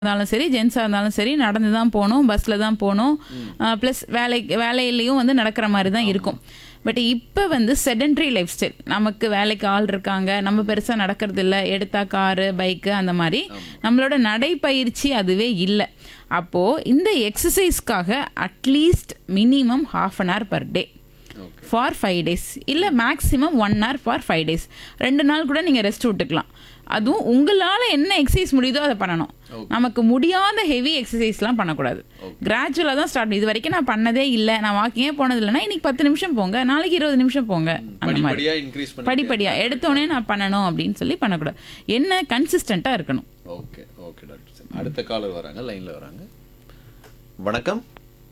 இருந்தாலும் சரி ஜென்ஸாக இருந்தாலும் சரி நடந்து தான் போகணும் பஸ்ஸில் தான் போகணும் ப்ளஸ் வேலை வேலையிலையும் வந்து நடக்கிற மாதிரி தான் இருக்கும் பட் இப்போ வந்து செடன்ட்ரி லைஃப் ஸ்டைல் நமக்கு வேலைக்கு ஆள் இருக்காங்க நம்ம பெருசாக நடக்கிறது இல்லை எடுத்தா காரு பைக்கு அந்த மாதிரி நம்மளோட நடைப்பயிற்சி அதுவே இல்லை அப்போது இந்த எக்ஸசைஸ்க்காக at least minimum half an hour per day for five days இல்லை maximum one hour for five days ரெண்டு நாள் கூட நீங்கள் ரெஸ்ட் விட்டுக்கலாம் அதுவும் உங்களால் என்ன எக்ஸசைஸ் முடியுதோ அதை பண்ணணும் நமக்கு முடியாத ஹெவி எக்ஸசைஸ்லாம் பண்ணக்கூடாது கிராஜுவலாக தான் ஸ்டார்ட் இது வரைக்கும் நான் பண்ணதே இல்லை நான் வாக்கிங்கே போனது இல்லைன்னா இன்னைக்கு பத்து நிமிஷம் போங்க நாளைக்கு இருபது நிமிஷம் போங்க அந்த மாதிரி படிப்படியா இன்க்ரீஸ் பண்ணி படிப்படியா எடுத்தோடனே நான் பண்ணணும் அப்படின்னு சொல்லி பண்ணக்கூடாது என்ன கன்சிஸ்டண்ட்டாக இருக்கணும் ஓகே ஓகே டாக்டர் சார் அடுத்த காலர் வராங்க லைன்ல வராங்க வணக்கம்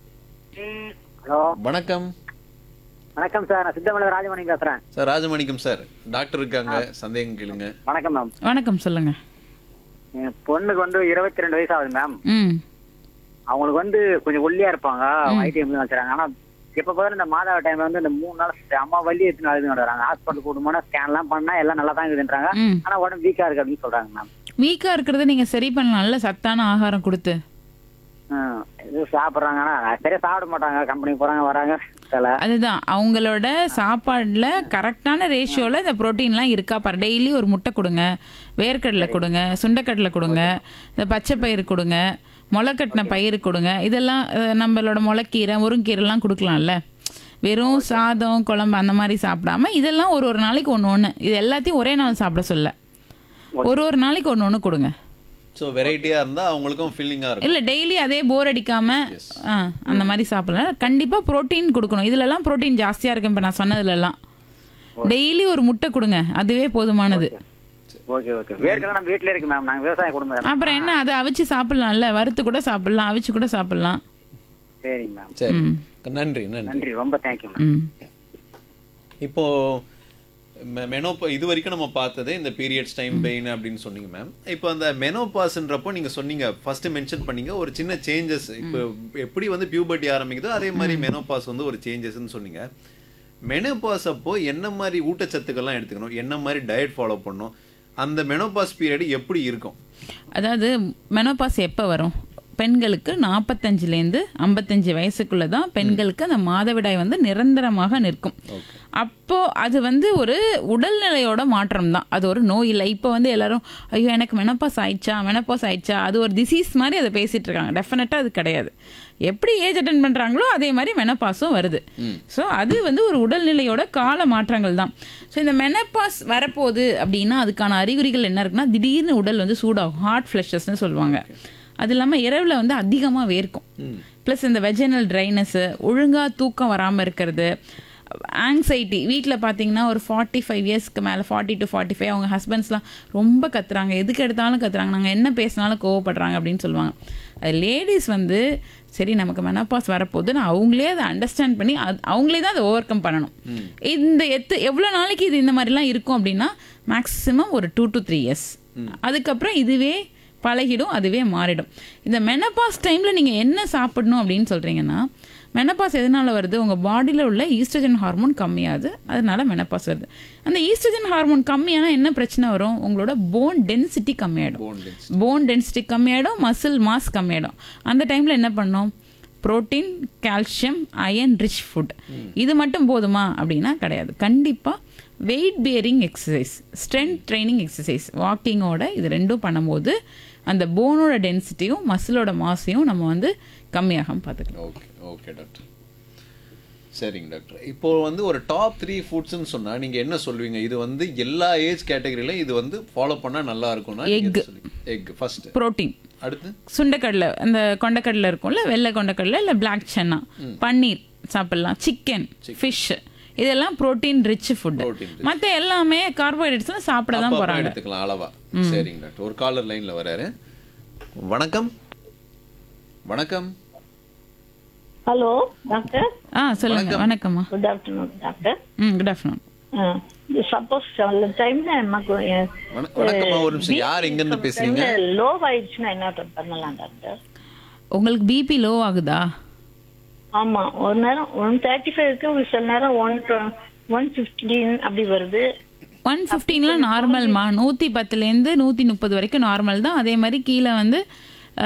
ஹலோ வணக்கம் வணக்கம் சார் நான் சித்தமலை ராஜமணி பேசுறேன் சார் ராஜமாணிக்கம் சார் டாக்டர் இருக்காங்க சந்தேகம் கேளுங்க வணக்கம் மேம் வணக்கம் சொல்லுங்க என் பொண்ணுக்கு வந்து இருபத்தி ரெண்டு வயசு ஆகுது மேம் ம் அவங்களுக்கு வந்து கொஞ்சம் ஒல்லியா இருப்பாங்க ஐடிஎம் வச்சுறாங்க ஆனா எப்ப பார்த்தாலும் இந்த மாதா டைம்ல வந்து இந்த மூணு நாள் அம்மா வலி எடுத்து அழுது வராங்க ஹாஸ்பிட்டல் கூட்டு போனா ஸ்கேன் எல்லாம் பண்ணா எல்லாம் நல்லா தான் இருக்குதுன்றாங்க ம் ஆனா உடம்பு வீக்கா இருக்கு அப்படின்னு சொல்றாங்க மேம் வீக்காக இருக்கிறத நீங்கள் சரி பண்ணலாம் நல்ல சத்தான ஆகாரம் கொடுத்து ஹம், இது சாப்பிடுறாங்க ஆனா சரியா சாப்பிட மாட்டாங்க கம்பெனிக்கு போறாங்க வராங்க சில அதுதான் அவங்களோட சாப்பாடுல கரெக்டான ரேஷியோல இந்த புரோட்டீன்லாம் இருக்கா பாரு டெய்லி ஒரு முட்டை கொடுங்க வேர்க்கடலை கொடுங்க சுண்டைக்கடலை கொடுங்க இந்த பச்சை பயிறு கொடுங்க முளைக்கட்டின பயிறு கொடுங்க இதெல்லாம் அஹ், நம்மளோட முளைக்கீரை முருங்கீரைலாம் கொடுக்கலாம்ல வெறும் சாதம் குழம்பு அந்த மாதிரி சாப்பிடாம இதெல்லாம் ஒரு ஒரு நாளைக்கு ஒன்று ஒன்று இது எல்லாத்தையும் ஒரே நாள் சாப்பிட சொல்ல ஒரு ஒரு நாளைக்கு ஒன்று ஒன்று கொடுங்க ஸோ வெரைட்டியா இருந்தா அவங்களுக்கும் ஃபீலிங்கா இருக்கும் இல்ல டெய்லி அதே போர் அடிக்காம ஆ, அந்த மாதிரி சாப்பிடலாம் கண்டிப்பா புரோட்டீன் கொடுக்கணும் இதுலலாம் புரோட்டீன் ஜாஸ்தியா இருக்கும் இப்ப நான் சொன்னதுலலாம் டெய்லி ஒரு முட்டை கொடுங்க அதுவே போதுமானது ஓகே ஓகே வேர்க்கெல்லாம் நம்ம வீட்ல இருக்கு மேம் நாங்க விவசாய குடும்பம் அப்புறம் என்ன அதை அவிச்சு சாப்பிடலாம்ல வறுத்து கூட சாப்பிடலாம் அவிச்சு கூட சாப்பிடலாம் சரிங்க மேம் சரி நன்றி நன்றி நன்றி ரொம்ப தேங்க்யூ மேம் ம் இப்போ மெனோபா இது வரைக்கும் நம்ம பார்த்தது இந்த பீரியட்ஸ் டைம் பெயின் அப்படின்னு சொன்னீங்க மேம் இப்போ அந்த மெனோபாஸ்ன்றப்போ நீங்க சொன்னீங்க ஃபர்ஸ்ட் மென்ஷன் பண்ணீங்க ஒரு சின்ன சேஞ்சஸ் இப்போ எப்படி வந்து பியூபர்ட்டி ஆரம்பிக்குதோ அதே மாதிரி மெனோபாஸ் வந்து ஒரு சேஞ்சஸ்ன்னு சொன்னீங்க மெனோபாஸ் அப்போ என்ன மாதிரி ஊட்டச்சத்துக்கள்லாம் எடுத்துக்கணும் என்ன மாதிரி டயட் ஃபாலோ பண்ணணும் அந்த மெனோபாஸ் பீரியட் எப்படி இருக்கும் அதாவது மெனோபாஸ் எப்போ வரும் பெண்களுக்கு நாற்பத்தஞ்சுலேருந்து ஐம்பத்தஞ்சு வயசுக்குள்ள தான் பெண்களுக்கு அந்த மாதவிடாய் வந்து நிரந்தரமாக நிற்கும் அப்போ அது வந்து ஒரு உடல்நிலையோட மாற்றம் தான் அது ஒரு நோய் இல்லை இப்போ வந்து எல்லாரும் ஐயோ எனக்கு மெனப்பாஸ் ஆயிடுச்சா மெனப்பாஸ் ஆயிடுச்சா அது ஒரு டிசீஸ் மாதிரி அதை பேசிட்டு இருக்காங்க டெஃபினட்டாக அது கிடையாது எப்படி ஏஜ் அட்டன் பண்ணுறாங்களோ அதே மாதிரி மெனப்பாஸும் வருது ஸோ அது வந்து ஒரு உடல்நிலையோட கால மாற்றங்கள் தான் ஸோ இந்த மெனப்பாஸ் வரப்போகுது அப்படின்னா அதுக்கான அறிகுறிகள் என்ன இருக்குன்னா திடீர்னு உடல் வந்து சூடாகும் ஹார்ட் ஃப்ளஷஸ்ன்னு சொல்லுவாங்க அது இல்லாமல் இரவில் வந்து அதிகமாக வேர்க்கும் ப்ளஸ் இந்த வெஜினல் ட்ரைனஸ்ஸு ஒழுங்காக தூக்கம் வராமல் இருக்கிறது ஆங்ஸைட்டி வீட்டில் பார்த்தீங்கன்னா ஒரு ஃபார்ட்டி ஃபைவ் இயர்ஸ்க்கு மேலே ஃபார்ட்டி டு ஃபார்ட்டி ஃபைவ் அவங்க ஹஸ்பண்ட்ஸ்லாம் ரொம்ப கத்துறாங்க எதுக்கு எடுத்தாலும் கத்துறாங்க நாங்கள் என்ன பேசினாலும் கோவப்படுறாங்க அப்படின்னு சொல்லுவாங்க அது லேடிஸ் வந்து சரி நமக்கு மெனப்பாஸ் வரப்போகுதுன்னு அவங்களே அதை அண்டர்ஸ்டாண்ட் பண்ணி அது அவங்களே தான் அதை ஓவர் கம் பண்ணணும் இந்த எத்து எவ்வளோ நாளைக்கு இது இந்த மாதிரிலாம் இருக்கும் அப்படின்னா மேக்ஸிமம் ஒரு டூ டு த்ரீ இயர்ஸ் அதுக்கப்புறம் இதுவே பழகிடும் அதுவே மாறிடும் இந்த மெனப்பாஸ் டைமில் நீங்கள் என்ன சாப்பிடணும் அப்படின்னு சொல்கிறீங்கன்னா மெனப்பாஸ் எதனால வருது உங்கள் பாடியில் உள்ள ஈஸ்ட்ரஜன் ஹார்மோன் கம்மியாகுது அதனால மெனப்பாஸ் வருது அந்த ஈஸ்ட்ரஜன் ஹார்மோன் கம்மியானா என்ன பிரச்சனை வரும் உங்களோட போன் டென்சிட்டி கம்மியாயிடும் Bone density. போன் டென்சிட்டி கம்மியாயிடும் மசில் மாஸ் கம்மியாயிடும் அந்த டைமில் என்ன பண்ணோம் protein calcium iron rich food இது மட்டும் போதுமா அப்படின்னா கிடையாது கண்டிப்பாக weight bearing exercise strength training exercise வாக்கிங்கோட இது ரெண்டும் பண்ணும்போது அந்த போனோட டென்சிட்டியும் மசிலோட மாஸையும் நம்ம வந்து கம்மியாகாம பார்த்துக்கலாம் ஓகே ஓகே டாக்டர் சரிங்க டாக்டர் இப்போ வந்து ஒரு டாப் த்ரீ ஃபுட்ஸ்னு சொன்னா நீங்க என்ன சொல்லுவீங்க இது வந்து எல்லா ஏஜ் கேட்டகரியில இது வந்து ஃபாலோ பண்ணா நல்லா இருக்கும்னா Egg. எக் ஃபர்ஸ்ட் புரோட்டீன் அடுத்து சுண்டைக்கடலை அந்த கொண்டைக்கடலை இருக்கும்ல வெள்ளை கொண்டைக்கடலை இல்லை பிளாக் சன்னா பன்னீர் சாப்பிடலாம் சிக்கன் ஃபிஷ் இதெல்லாம் புரோட்டீன் ரிச் ஃபுட் Protein மற்ற எல்லாமே கார்போஹைட்ரேட்ஸ்லாம் சாப்பிட தான் அப்பப்ப போறாங்க எடுத்துக்கலாம் அளவா சரிங்க டாக்டர் ஒரு காலர் லைன்ல வராரு வணக்கம் வணக்கம் ஹலோ டாக்டர் ஆ சொல்லுங்க வணக்கம்மா குட் ஆஃப்டர்நூன் டாக்டர் ம் குட் ஆஃப்டர்நூன் சப்போஸ் அந்த டைம்ல நமக்கு வண- வணக்கம்மா ஒரு நிமிஷம் யார் எங்க இருந்து பேசுறீங்க லோ ஆயிடுச்சுன்னா என்ன பண்ணலாம் டாக்டர் உங்களுக்கு பிபி லோ ஆகுதா ஆமா ஒரு நேரம் ஒன் தேர்ட்டி ஃபைவ் இருக்கு ஒரு சில நேரம் ஒன் ஒன் ஃபிஃப்டீன் அப்படி வருது ஒன் ஃபிஃப்டீன்லாம் நார்மல்மா நூற்றி பத்துலேருந்து நூற்றி முப்பது வரைக்கும் நார்மல் தான் அதே மாதிரி கீழே வந்து